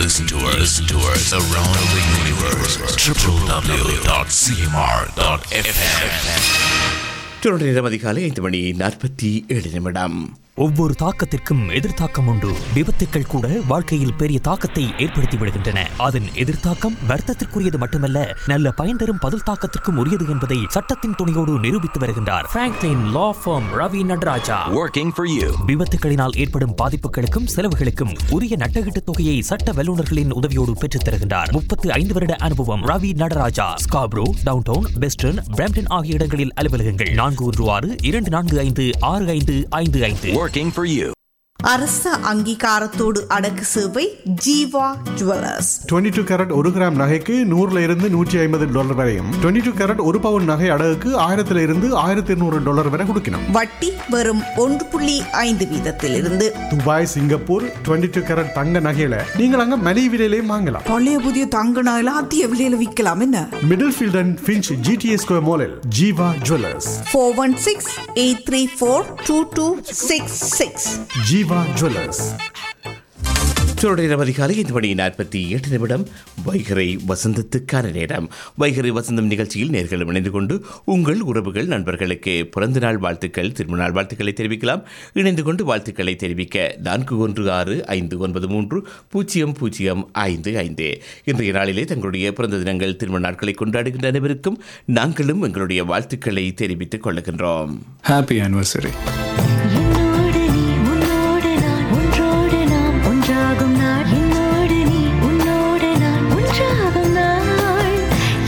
Listen to us, listen to us around the universe. www.cmr.fm. தொடர் நேரம் அதிகாலை ஐந்து மணி நாற்பத்தி ஏழு நிமிடம் ஒவ்வொரு தாக்கத்திற்கும் எதிர்த்தாக்கம் உண்டு விபத்துக்கள் கூட வாழ்க்கையில் பெரிய தாக்கத்தை ஏற்படுத்தி விடுகின்றன அதன் எதிர்த்தாக்கம் வர்த்தத்திற்குரியது மட்டுமல்ல நல்ல பயன் தரும் பதில் தாக்கத்திற்கும் உரியது என்பதை சட்டத்தின் துணையோடு நிரூபித்து வருகின்றார் Franklin law firm Ravi Nadaraja Working for you. விபத்துகளினால் ஏற்படும் பாதிப்புகளுக்கும் செலவுகளுக்கும் உரிய நட்டகீட்டு தொகையை சட்ட வல்லுநர்களின் உதவியோடு பெற்றுத் தருகின்றார் முப்பத்து ஐந்து வருட அனுபவம் Ravi Nadaraja Scarborough downtown western Brampton ஆகிய இடங்களில் அலுவலகங்கள் நான்கு ஒன்று ஆறு இரண்டு நான்கு ஐந்து ஆறு ஐந்து ஐந்து ஐந்து Working for you. அரச அங்கீகாரத்தோடு அடக்கு சேவை ஜீவா ஜுவல்லர்ஸ் 22 டூ கேரட் ஒரு கிராம் நகைக்கு நூறுல இருந்து நூற்றி ஐம்பது டாலர் வரையும் 22 டூ கேரட் ஒரு பவுன் நகை அடகுக்கு ஆயிரத்துல இருந்து ஆயிரத்தி இருநூறு டாலர் வரை கொடுக்கணும் வட்டி வெறும் ஒன்று புள்ளி ஐந்து வீதத்திலிருந்து துபாய் சிங்கப்பூர் 22 டூ கேரட் தங்க நகையில நீங்கள் அங்க மலிவு விலையிலையும் வாங்கலாம் பழைய புதிய தங்க நகைலாம் அதிக விலையில விற்கலாம் என்ன Middlefield and Finch GTS square மாலில் Jeeva jewellers four one six eight three four two two six six Jeeva jewellers தொடர் நேரம் அதிகாலை ஐந்து மணி நாற்பத்தி எட்டு நிமிடம் வைகரை வசந்தத்துக்கான நேரம் வைகரை வசந்தம் நிகழ்ச்சியில் நேர்களும் இணைந்து கொண்டு உங்கள் உறவுகள் நண்பர்களுக்கு பிறந்த நாள் வாழ்த்துக்கள் திருமண நாள் வாழ்த்துக்களை தெரிவிக்கலாம் இணைந்து கொண்டு வாழ்த்துக்களை தெரிவிக்க நான்கு ஒன்று ஆறு ஐந்து ஒன்பது மூன்று பூஜ்ஜியம் பூஜ்ஜியம் ஐந்து ஐந்து இன்றைய நாளிலே தங்களுடைய பிறந்த தினங்கள் திருமண நாட்களை கொண்டாடுகின்ற அனைவருக்கும் நாங்களும் எங்களுடைய வாழ்த்துக்களை தெரிவித்துக் கொள்ளுகின்றோம் Happy anniversary.